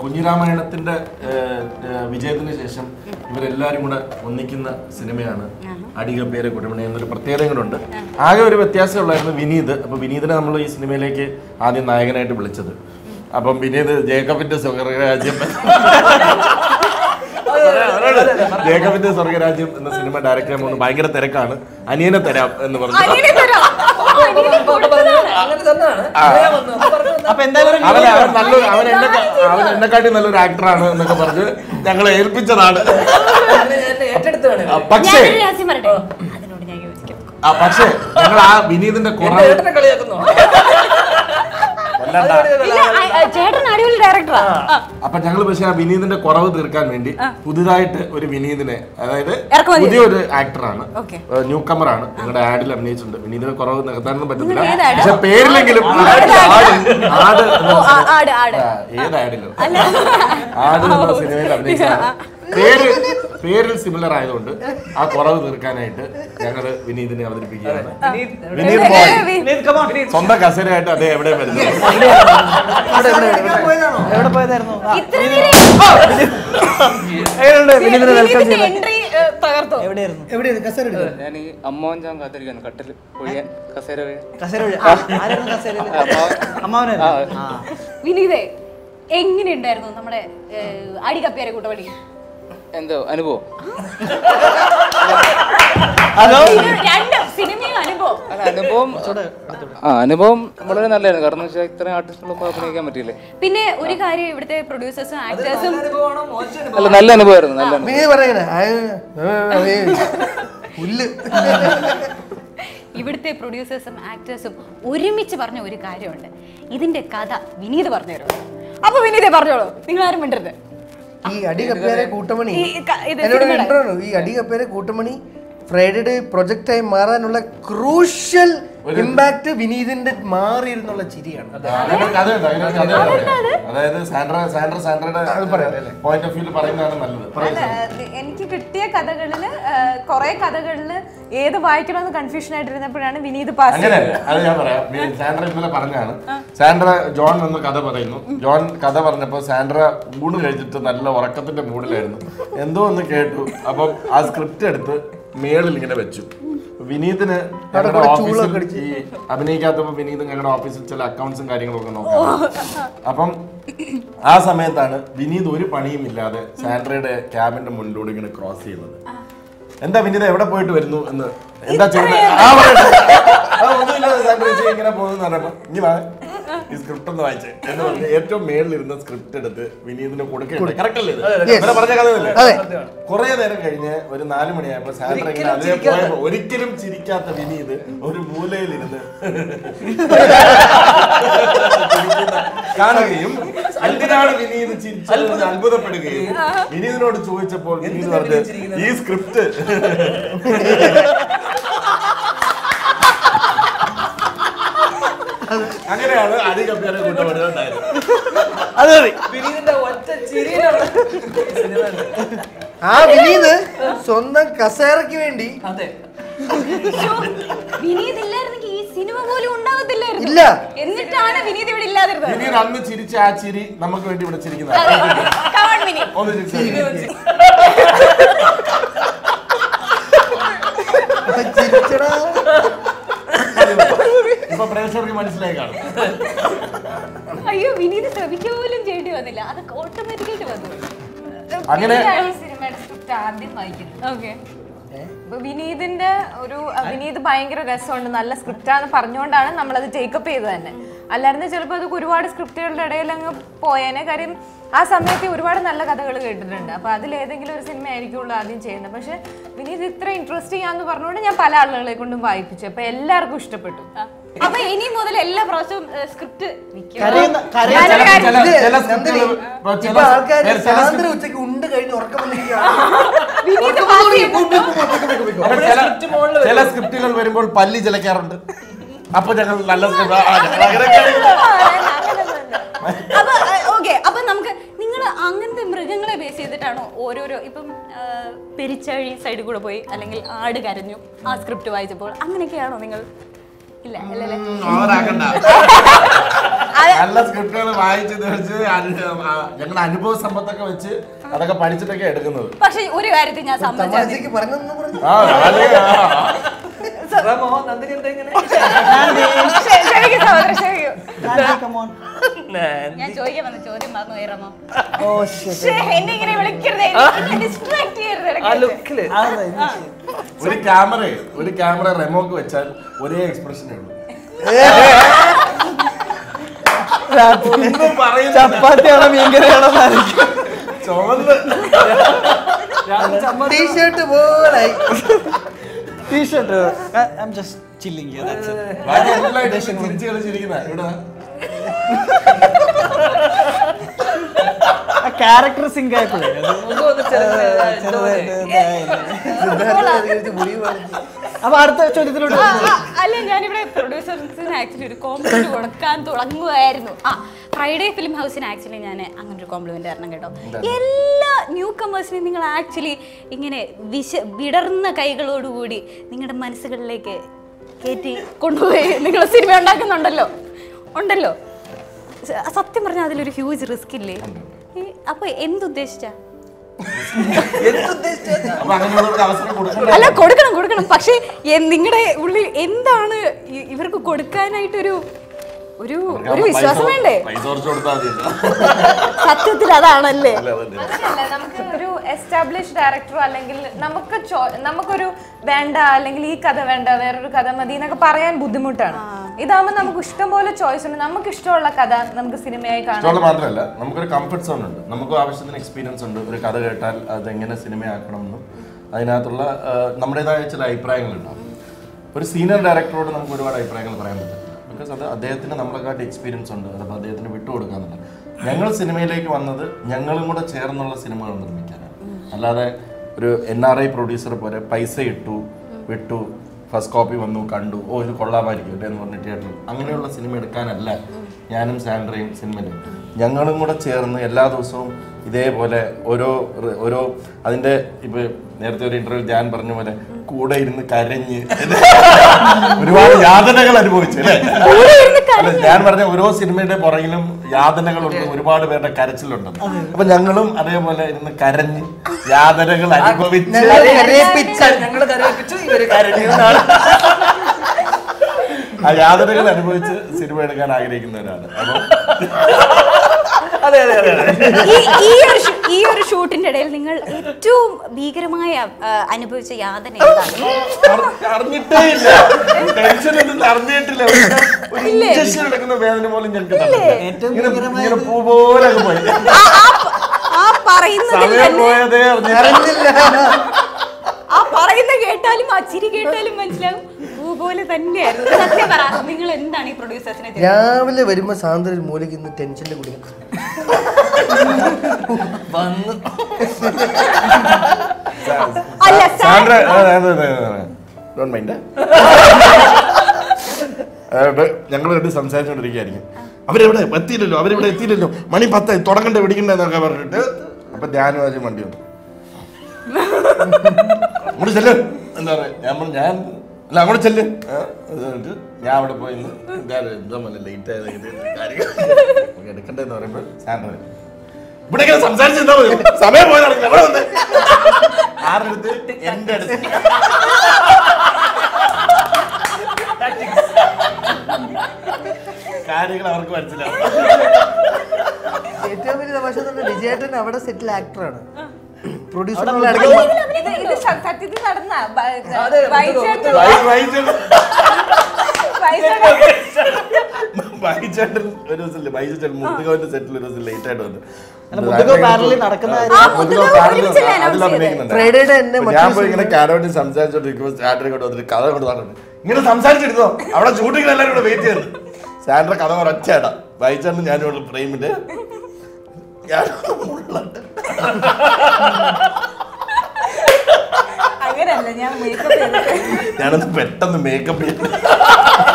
കുഞ്ഞിരാമായണത്തിന്റെ ഏഹ്, ഏഹ്, വിജയത്തിന് ശേഷം ഇവരെല്ലാരും കൂടെ ഒന്നിക്കുന്ന സിനിമയാണ് അടികപ്പേരെ കുട്ടമണി എന്നൊരു പ്രത്യേകത കൂടെ ഉണ്ട് ആകെ ഒരു വ്യത്യാസമുള്ളായിരുന്നു വിനീത് അപ്പൊ വിനീതിനെ നമ്മൾ ഈ സിനിമയിലേക്ക് ആദ്യം നായകനായിട്ട് വിളിച്ചത് അപ്പം വിനീത് ജേക്കബിന്റെ സ്വർഗരാജ്യം ജേക്കബിന്റെ സ്വർഗരാജ്യം എന്ന സിനിമ ഡയറക്റ്റ് ചെയ്യാൻ പോകുന്നത് ഭയങ്കര തിരക്കാണ് അനിയനെ തരാം എന്ന് പറഞ്ഞു അനിയനെ തരാം. ഓ, അനിയനെ കൊടുത്തതാണ്. അങ്ങനെ തന്നാണ് പറയാൻ വന്നു. അപ്പൊ പറഞ്ഞു തന്നാ. അപ്പൊ എന്തായാലും ഒരു അവൻ അവൻ നല്ലൊരു അവൻ എന്നെ അവൻ എന്നെക്കാട്ടി നല്ലൊരു ആക്ടറാണ് എന്നൊക്കെ പറഞ്ഞ് ഞങ്ങളെ ഏൽപ്പിച്ചതാണ് എന്നെ ഞാൻ ഏറ്റെടുത്തതാണ് ആ, പക്ഷേ ഞാനൊരു രഹസ്യം പറയട്ടെ അതിനോട് ഞാൻ യോജിക്കും ആ, പക്ഷേ ഞങ്ങൾ ആ വിനീതിന്റെ എന്റെ കുറവ് ഏട്ടനെ കളിയാക്കുന്നോ കൊല്ലണ്ട. ഇല്ല ആ, ആ, ചേട്ടൻ അടിപൊളി ഡയറക്ടറാ അപ്പൊ ഞങ്ങൾ പക്ഷെ ആ വിനീതിന്റെ കുറവ് തീർക്കാൻ വേണ്ടി പുതുതായിട്ട് ഒരു വിനീതിനെ അതായത് ഇറക്കുമതി പുതിയൊരു ആക്ടറാണ് Okay. ന്യൂ കമർ ആണ് നിങ്ങളുടെ ആഡിൽ അഭിനയിച്ചിട്ടുണ്ട് വിനീതിനെ കുറവ് നികത്താനൊന്നും പറ്റത്തില്ല നിങ്ങൾ ഏത് ad? പക്ഷെ പേരിലെങ്കിലും ആട് ആട് എന്ന ഓ, ആ, സിനിമ- ആട്, ആട്. ആ, ഏത് ആഡിലോ ആട് എന്ന സിനിമയിൽ അഭിനയിച്ചതാണ് പേര് പേരിൽ സിമിലർ ആയതുകൊണ്ട് ആ കുറവ് തീർക്കാനായിട്ട് ഞങ്ങള് വിനീതിനെ അവതരിപ്പിക്കുകയാണ് വിനീത് മോൻ വിനീത്, come on. സ്വന്തം കസേരയായിട്ട് അതേ എവിടെ വരുന്നത് എവിടെ പോയതായിരുന്നു ആ, ഇത്ര എങ്ങനെയുണ്ട് വിനീതിനെ വെൽക്കം വിനീതിന്റെ ചെയ്ത് എൻട്രി തകർത്തോ എവിടെയായിരുന്നു എവിടെയാണ് കസേര എടുക്കുന്നത് ഞാൻ ഈ അമ്മാവൻ ചാൻ കാത്തിരിക്കുന്നു കട്ടിൽ ഒഴിയാൻ കസേര ഒഴിയാൻ കസേര വഴി. ആ, ആരായിരുന്നു കസേരയില് അമ്മാവനായിരുന്നു ആ. വിനീതേ എങ്ങനെയുണ്ടായിരുന്നു നമ്മുടെ ഏഹ്, അടികപ്പേരെ കൂട്ടവടി എന്തോ അനുഭവം ഹലോ രണ്ട് സിനിമയും അനുഭവം അല്ല അനുഭവം ആ അനുഭവം വളരെ നല്ലതായിരുന്നു കാരണം വെച്ചാൽ ഇത്രയും ആർട്ടിസ്റ്റുകളൊപ്പം അഭിനയിക്കാൻ പറ്റിയില്ലേ പിന്നെ ഒരു കാര്യം ഇവിടുത്തെ പ്രൊഡ്യൂസേഴ്സും ആക്ടേഴ്സും അനുഭവമാണോ മോശം അനുഭവം അല്ല നല്ല അനുഭവമായിരുന്നു നല്ല അനുഭവം നീ പറയണേ പുല്ല് ഇവിടുത്തെ പ്രൊഡ്യൂസേഴ്സും ആക്ടേഴ്സും ഒരുമിച്ച് പറഞ്ഞ ഒരു കാര്യമുണ്ട് ഇതിന്റെ കഥ വിനീത് പറഞ്ഞു തരും അപ്പൊ വിനീതേ പറഞ്ഞോളൂ നിങ്ങൾ ആരും മിണ്ടരുത് ഈ അടി കപ്പേരെ കൂട്ടമണി ഈ ക- ഇത് എന്നോട് സിനിമയുടെ- intro ആണ്. ഈ അടി കപ്പേരെ കൂട്ടമണി ഫ്രൈഡേ പ്രൊജക്റ്റായി മാറാനുള്ള ക്രൂഷ്യൽ ഇമ്പാക്ട് വിനീതിന്റെ മാറിയിരുന്നുള്ള ചിരിയാണ് അതിനൊരു കഥയുണ്ട്, അതിനൊരു കഥയുണ്ട്. അതായത് സാൻഡ്ര സാൻഡ്ര സാൻഡ്രയുടെ പോയിന്റ് ഓഫ് വ്യൂ പറയുന്നതാണ് നല്ലത് പറയൂ അല്ല, എനിക്ക് കിട്ടിയ കഥകളില് കുറെ കഥകളില് ഏത് വായിക്കണമെന്ന് കൺഫ്യൂഷൻ ആയിട്ടിരുന്നപ്പോഴാണ് വിനീത് പാസ് അങ്ങനെ അത് ഞാൻ പറയാം വി- സാൻഡ്ര ഇന്നലെ പറഞ്ഞാണ് സാൻഡ്ര ജോൺ എന്ന് കഥ പറയുന്നു ജോൺ കഥ പറഞ്ഞപ്പോ സാൻഡ്ര ഊണ് കഴിച്ചിട്ട് നല്ല ഉറക്കത്തിന്റെ മൂഡിലായിരുന്നു എന്തോ ഒന്ന് കേട്ടു അപ്പം ആ സ്ക്രിപ്റ്റ് എടുത്ത് മേളിൽ ഇങ്ങനെ വെച്ചു വിനീതിന് ഞങ്ങളുടെ കൂടെ ഓഫീസിൽ ചൂളൊക്കെ ഈ അഭിനയിക്കാത്തപ്പോ വിനീത് ഞങ്ങളുടെ ഓഫീസിൽ ചില അക്കൗണ്ട്സും കാര്യങ്ങളും ഒക്കെ നോക്കാം അപ്പം ആ സമയത്താണ് വിനീത് ഒരു പണിയും ഇല്ലാതെ സാൻഡ്രയുടെ ക്യാബിന്റെ മുന്നിലൂടെ ഇങ്ങനെ ക്രോസ് ചെയ്യുന്നത് എന്താ വിനീത് എവിടെ പോയിട്ട് വരുന്നു എന്ന് എന്താ ചെയ്യുന്നത് ആ പറയട്ടെ. ആ, ഒന്നുമില്ലാതെ സാൻഡ്ര ചേച്ചി ഇങ്ങനെ പോകുന്നു പറഞ്ഞപ്പോ ഇനി വാ ഈ സ്ക്രിപ്റ്റ് ഒന്ന് വായിച്ചേ എന്ന് പറഞ്ഞ് ഏറ്റവും മേളിലിരുന്ന സ്ക്രിപ്റ്റ് എടുത്ത് വിനീതിന് കൊടുക്കണ്ടേ കറക്റ്റ് അല്ലേ ഇത്? ഇവരെ പറഞ്ഞ കഥയല്ലേ അതെ. കുറെ നേരം കഴിഞ്ഞ് ഒരു നാല് മണിയായപ്പോ സാൻഡ്ര ഇങ്ങനെ അതേ പോയപ്പോ ഒരിക്കലും ചിരിക്കാത്ത വിനീത് ഒരു മൂലയിലിരുന്ന് ചിരിക്കുന്ന കാണുകയും എന്തിനാണ് വിനീത് ചിരിച്ചത് അത്ഭുതപ്പെടുകയും വിനീതിനോട് ചോദിച്ചപ്പോൾ വിനീത് പറഞ്ഞ് ഈ സ്ക്രിപ്റ്റ് അങ്ങനെയാണ് അതി കമ്പ്യാരെ കൂട്ടപ്പെടുക ഉണ്ടായത് അത് മതി വിനീതിന്റെ ഒറ്റ ചിരിയിലുള്ള സിനിമ ഉണ്ട്. ആ വിനീത് സ്വന്തം കസേരയ്ക്ക് വേണ്ടി അതെ ശ്ശോ, വിനീത് ഇല്ലായിരുന്നെങ്കിൽ ഈ സിനിമ പോലും ഉണ്ടാകത്തില്ലായിരുന്നു ഇല്ല. എന്നിട്ടാണ് വിനീത് ഇവിടെ ഇല്ലാതിരുന്നത് വിനീത് അന്ന് ചിരിച്ച ആ ചിരി നമുക്ക് വേണ്ടി ഇവിടെ ചിരിക്കുന്നത് Come on, വിനീത്. ഒന്ന് ചിരിച്ചേ. ചിരിച്ചടാ ഇപ്പൊ പ്രേക്ഷകർക്ക് മനസ്സിലായി കാണും അയ്യോ വിനീത് ശ്രമിക്കുക പോലും ചെയ്യേണ്ടി വന്നില്ല അതൊക്കെ ഓട്ടോമാറ്റിക്കായിട്ട് വന്നു അങ്ങനെ ഈ സിനിമയുടെ സ്ക്രിപ്റ്റ് ആദ്യം വായിക്കുന്നത് ഓക്കെ അപ്പൊ വിനീതിന്റെ ഒരു അഹ് വിനീത് ഭയങ്കര രസമുണ്ട് നല്ല സ്ക്രിപ്റ്റാന്ന് പറഞ്ഞുകൊണ്ടാണ് നമ്മളത് ടേക്കപ്പ് ചെയ്തത് തന്നെ അല്ലായിരുന്നു ചിലപ്പോൾ അതൊക്കെ ഒരുപാട് സ്ക്രിപ്റ്റുകളുടെ ഇടയിൽ അങ്ങ് പോയേനെ കാര്യം ആ സമയത്ത് ഒരുപാട് നല്ല കഥകൾ കേട്ടിട്ടുണ്ട് അപ്പൊ അതിലേതെങ്കിലും ഒരു സിനിമ ആയിരിക്കുള്ളൂ ആദ്യം ചെയ്യുന്നത് പക്ഷെ വിനീത് ഇത്ര ഇൻട്രസ്റ്റിംഗ് ആന്ന് പറഞ്ഞുകൊണ്ട് ഞാൻ പല ആളുകളെ കൊണ്ടും വായിപ്പിച്ചു അപ്പൊ എല്ലാവർക്കും ഇഷ്ടപ്പെട്ടു അപ്പൊ ഇനി മുതൽ എല്ലാ പ്രാവശ്യവും സ്ക്രിപ്റ്റ് കരയുന്ന ചില ചില ഇത് ചില നന്ദിനി, സ്ക്രിപ്റ്റുകൾ ഇപ്പൊ ചില ഇപ്പൊ ആൾക്കാര് ചില സാന്ദ്ര സ്ക്രിപ്റ്റ് ഉച്ചയ്ക്ക് ഉണ്ട് കഴിഞ്ഞ് ഉറക്കം വിനീത് pass ചെയ്തു. അപ്പൊ ചില ചില സ്ക്രിപ്റ്റുകൾ വരുമ്പോൾ പല്ലി ചിലക്കാറുണ്ട് അപ്പൊ ഞങ്ങൾ നല്ല script- ആ, ഞങ്ങൾ അങ്ങനെയൊക്കെയാണ് അപ്പൊ ഓക്കെ അപ്പൊ നമുക്ക് നിങ്ങൾ അങ്ങനത്തെ മൃഗങ്ങളെ ബേസ് ചെയ്തിട്ടാണോ ഓരോരോ ഇപ്പം ആ, പെരിച്ചാഴി സൈഡിൽ കൂടെ പോയി അല്ലെങ്കിൽ ആട് കരഞ്ഞു ആ സ്ക്രിപ്റ്റ് വായിച്ചപ്പോൾ അങ്ങനെയൊക്കെയാണോ നിങ്ങൾ ഇല്ല അല്ലല്ലേ ഓവറാക്കണ്ട നല്ല സ്ക്രിപ്റ്റുകൾ വായിച്ച് വെച്ച് ഞങ്ങളുടെ അനുഭവ സമ്പത്തൊക്കെ വെച്ച് അതൊക്കെ പഠിച്ചിട്ടൊക്കെ എടുക്കുന്നത് പക്ഷെ ഒരു കാര്യത്തിൽ ഞാൻ സമ്മതിച്ചു തമാശക്ക് പറഞ്ഞെന്ന് പറഞ്ഞു ആ അതെ, ആ. റമോ നന്ദിനി എന്താ ഇങ്ങനെ ക്ഷമിക്കൂ സഹോദരൻ ക്ഷമിക്കൂ come on. ഞാൻ ചോദിക്കാൻ വന്ന ചോദ്യം മറന്നു പോയിറമോ Oh shit. ശ്ശേ, എന്നെ ഇങ്ങനെ വിളിക്കരുതേ ഡിസ്ട്രാക്ട് ചെയ്യരുത് ആ ഇടയ്ക്ക്. ലുക്കില് അതെ, ഇത് ശരി. ഒരു ക്യാമറ ഒരു ക്യാമറ റെമോക്ക് വെച്ചാൽ ഒരേ എക്സ്പ്രഷനേ ഉള്ളൂ ഒന്നും പറയുന്നില്ല. ചപ്പാത്തിയാണോ മീൻകറിയാണോ എന്നായിരിക്കും. ചുവന്ന് ടീഷർട്ട് പോലായി T-shirt. I- I'm just chilling here, that's it. ബാക്കി എല്ലാം ഇട്ട് ചിരിച്ച് കളിച്ചിരിക്കുന്ന ഇവിടെ ആ ക്യാരക്ടർ സിങ്ക് ആയിപ്പോയി അത് മുഖം ഒന്ന് ചെറുതായി, എന്തോ പോലെ. ചെറുതായിട്ട് ഇതായില്ല. അപ്പൊ അടുത്ത ചോദ്യത്തിലോട്ട് ആ, ആ, അല്ല ഞാനിവിടെ പ്രൊഡ്യൂസേഴ്സിന് ആക്ച്വലി ഒരു കോംപ്ലിമെന്റ് കൊടുക്കാൻ തുടങ്ങുമായിരുന്നു ആ ഫ്രൈഡേ ഫിലിം ഹൗസിന് ആക്ച്വലി ഞാൻ അങ്ങനെ ഒരു കോംപ്ലിമെന്റ് തരണം കേട്ടോ എല്ലാ ന്യൂ കമേഴ്സിനെയും നിങ്ങൾ ആക്ച്വലി ഇങ്ങനെ വിശ വിടർന്ന കൈകളോടുകൂടി നിങ്ങളുടെ മനസ്സുകളിലേക്ക് കയറ്റി കൊണ്ടുപോയി നിങ്ങൾ സിനിമ ഉണ്ടാക്കുന്നുണ്ടല്ലോ ഉണ്ടല്ലോ സ- സത്യം പറഞ്ഞാൽ അതിലൊരു ഹ്യൂജ് റിസ്ക് ഇല്ലേ ഈ, അപ്പൊ എന്തുദ്ദേശിച്ചാ അപ്പൊ അങ്ങനെയുള്ളവർക്ക് അവസരം കൊടുക്കണ്ടേ അല്ല കൊടുക്കണം കൊടുക്കണം പക്ഷേ നിങ്ങളുടെ ഉള്ളിൽ എന്താണ് ഇ- ഇവർക്ക് കൊടുക്കാനായിട്ടൊരു ഒരു ഒരു വിശ്വാസം വേണ്ടേ പൈസ കുറച്ച് കൊടുത്താൽ മതിയല്ലോ സത്യത്തിൽ അതാണല്ലേ അല്ല, അതല്ലേ. അങ്ങനെയല്ല നമുക്ക് ഒരു എസ്റ്റാബ്ലിഷ് ഡയറക്ടറോ അല്ലെങ്കിൽ നമുക്ക് ചോ- നമുക്കൊരു വേണ്ട അല്ലെങ്കിൽ ഈ കഥ വേണ്ട വേറൊരു കഥ മതി എന്നൊക്കെ പറയാൻ ബുദ്ധിമുട്ടാണ് ഇതാകുമ്പോൾ നമുക്ക് ഇഷ്ടം പോലെ ചോയ്സ് ഉണ്ട് നമുക്ക് ഇഷ്ടമുള്ള കഥ നമുക്ക് സിനിമയായി കാണാം ഇഷ്ടമുള്ള മാത്രമല്ല നമുക്കൊരു കംഫർട്ട് സോൺ ഉണ്ട് നമുക്ക് ആവശ്യത്തിന് എക്സ്പീരിയൻസ് ഉണ്ട് ഒരു കഥ കേട്ടാൽ അത് എങ്ങനെ സിനിമയാക്കണം എന്നും അതിനകത്തുള്ള ആ, നമ്മുടേതായ ചില അഭിപ്രായങ്ങളുണ്ടാവും ഒരു സീനിയർ ഡയറക്ടറോട് നമുക്ക് ഒരുപാട് അഭിപ്രായങ്ങൾ പറയാൻ പറ്റില്ല ബിക്കോസ് അത് അദ്ദേഹത്തിന് നമ്മളെക്കാട്ടി എക്സ്പീരിയൻസ് ഉണ്ട് അത് അദ്ദേഹത്തിന് വിട്ടുകൊടുക്കാന്നില്ല ഞങ്ങൾ സിനിമയിലേക്ക് വന്നത് ഞങ്ങളും കൂടെ ചേർന്നുള്ള സിനിമകൾ നിർമ്മിക്കാനാണ് അല്ലാതെ ഒരു എൻ ആർ ഐ പ്രൊഡ്യൂസർ പോലെ പൈസ ഇട്ടു വിട്ടു ഫസ്റ്റ് കോപ്പി വന്നു കണ്ടു ഓ ഇത് കൊള്ളാമായിരിക്കും അല്ലേ എന്ന് പറഞ്ഞ് തിയേറ്ററിൽ അങ്ങനെയുള്ള സിനിമ എടുക്കാനല്ല ഞാനും സാൻഡ്രയും സിനിമയിലും ഞങ്ങളും കൂടെ ചേർന്ന് എല്ലാ ദിവസവും ഇതേപോലെ ഓരോ റി- ഓരോ അതിൻ്റെ ഇപ്പൊ നേരത്തെ ഒരു ഇന്റർവ്യൂ ഞാൻ പറഞ്ഞ പോലെ കൂടെ ഇരുന്ന് കരഞ്ഞ് ഒരുപാട് യാതനകൾ അനുഭവിച്ചു അല്ലേ അല്ല ഞാൻ പറഞ്ഞ ഓരോ സിനിമയുടെ പുറകിലും യാതനകളുണ്ട് ഒരുപാട് പേരുടെ കരച്ചിലുണ്ട് അപ്പൊ ഞങ്ങളും അതേപോലെ ഇരുന്ന് കരഞ്ഞ് യാതനകൾ അനുഭവിച്ച് ഞങ്ങള് കരയിപ്പിച്ചു ഇവര് കരഞ്ഞു എന്നാണ് ആ യാതനകൾ അനുഭവിച്ച് സിനിമ എടുക്കാൻ ആഗ്രഹിക്കുന്നവരാണ് അപ്പൊ അതെ അതെ അതെ അതെ ഈ ഈ ഒരു ഷൂ- ഈ ഒരു ഷൂട്ടിന്റെ ഇടയിൽ നിങ്ങൾ ഏറ്റവും ഭീകരമായ ആ, അനുഭവിച്ച യാതന ഏതാണ് അറി- അറിഞ്ഞിട്ടേ ഇല്ല ടെൻഷൻ ഒന്നും അറിഞ്ഞിട്ടില്ല ഒരു ഇഞ്ചക്ഷൻ എടുക്കുന്ന വേദന പോലും ഞങ്ങൾക്ക് തന്നില്ല. ഏറ്റവും ഇങ്ങനെ ഭീകരമായ ഇങ്ങനെ പൂ പോലെ അങ്ങ് പോയി ആ- ആ- ആ പറയുന്നതിൽ സമയം തന്നെ പോയതേ അറിഞ്ഞില്ല ആ പറയുന്ന കേട്ടാലും ആ ചിരി കേട്ടാലും മനസ്സിലാവും പൂ പോലെ തന്നെയായിരുന്നു സത്യം പറ നിങ്ങൾ എന്താണ് ഈ പ്രൊഡ്യൂസേഴ്സിനെ രാവിലെ വരുമ്പോ സാന്ദ്ര ഒരു മൂലയ്ക്ക് ഇന്ന് ടെൻഷന്റെ കുടിക്കണം വന്ന് അല്ല സാന്ദ്ര ഡോണ്ട് മൈൻഡ് ഞങ്ങൾ രണ്ട് സംസാരിച്ചുകൊണ്ടിരിക്കുകയായിരിക്കും അവരെവിടെ എത്തിയില്ലല്ലോ അവരിവിടെ എത്തിയില്ലല്ലോ മണി പത്ത് തുടങ്ങണ്ടേ പിടിക്കണ്ടേ എന്നൊക്കെ പറഞ്ഞിട്ട് അപ്പൊ ധ്യാനവാജ് വണ്ടി വന്നു അങ്ങോട്ട് ചെല്ല് എന്താ പറയാ ഞാൻ പറഞ്ഞു, ഞാൻ അല്ല അങ്ങോട്ട് ചെല്ല് ആ, അത് കഴിഞ്ഞിട്ട് ഞാൻ അവിടെ പോയി ഇന്ന് ഞാൻ എന്താ പോലെ ലേറ്റ് ആയത് ഇത് കാര്യങ്ങൾ നമുക്ക് എടുക്കണ്ടെന്ന് പറയുമ്പോൾ സാൻഡ്ര ഇവിടെ ഇങ്ങനെ സംസാരിച്ചിരുന്നാ മതി സമയം പോയതാണ് എവിടെ വന്നേ ആരുടെ അടുത്ത് എന്റെ അടുത്ത് കാര്യങ്ങൾ അവർക്ക് മനസ്സിലാവും ഏറ്റവും വലിയ തമാശ എന്ന് പറഞ്ഞാൽ വിജയേട്ടൻ അവിടെ സെറ്റിൽ ആക്ടറാണ് പ്രൊഡ്യൂസർ ഇത് ഇത് സ- സത്യത്തിൽ നടന്ന ബ- അതെ, വൈചേട്ടൻ- വൈ- വൈചേട്ടൻ വൈചേട്ടൻ വൈചേട്ടൻ ഒരു ദിവസം വൈചേട്ടൻ മുത്തുകോന്റെ സെറ്റിൽ ഒരു ദിവസം ലേറ്റ് ആയിട്ട് വന്നു അല്ല, മുത്തുകോ parallel നടക്കുന്ന ആ, ആ, മുത്തുകോ മുത്തുകോ parallel ഒരുമിച്ചല്ലേ അതിൽ announce അഭിനയിക്കുന്നുണ്ട്. ഫ്രൈഡേയുടെ എന്നെ അപ്പൊ ഞാൻ പോയി ഇങ്ങനെ കാരോട്ടി സംസാരിച്ചോണ്ടിരിക്കുമ്പോൾ സാൻഡ്ര കൊണ്ട് വന്നിട്ട് കഥ കൊണ്ട് പറഞ്ഞു ഇങ്ങനെ സംസാരിച്ചിരുന്നോ അവിടെ ഷൂട്ടിംഗ് എല്ലാവരും കൂടെ വെയിറ്റ് ചെയ്യുന്നു സാൻഡ്ര കഥ ഒരച്ചേടാ വൈചേട്ടൻ ഞാനും പ്രേമിന്റെ ഞാൻ മുള്ളട്ട് അങ്ങനെയല്ല ഞാൻ മേക്കപ്പ് ചെയ്തിട്ട് ഞാനൊന്ന് പെട്ടെന്ന് മേക്കപ്പ് ചെയ്തു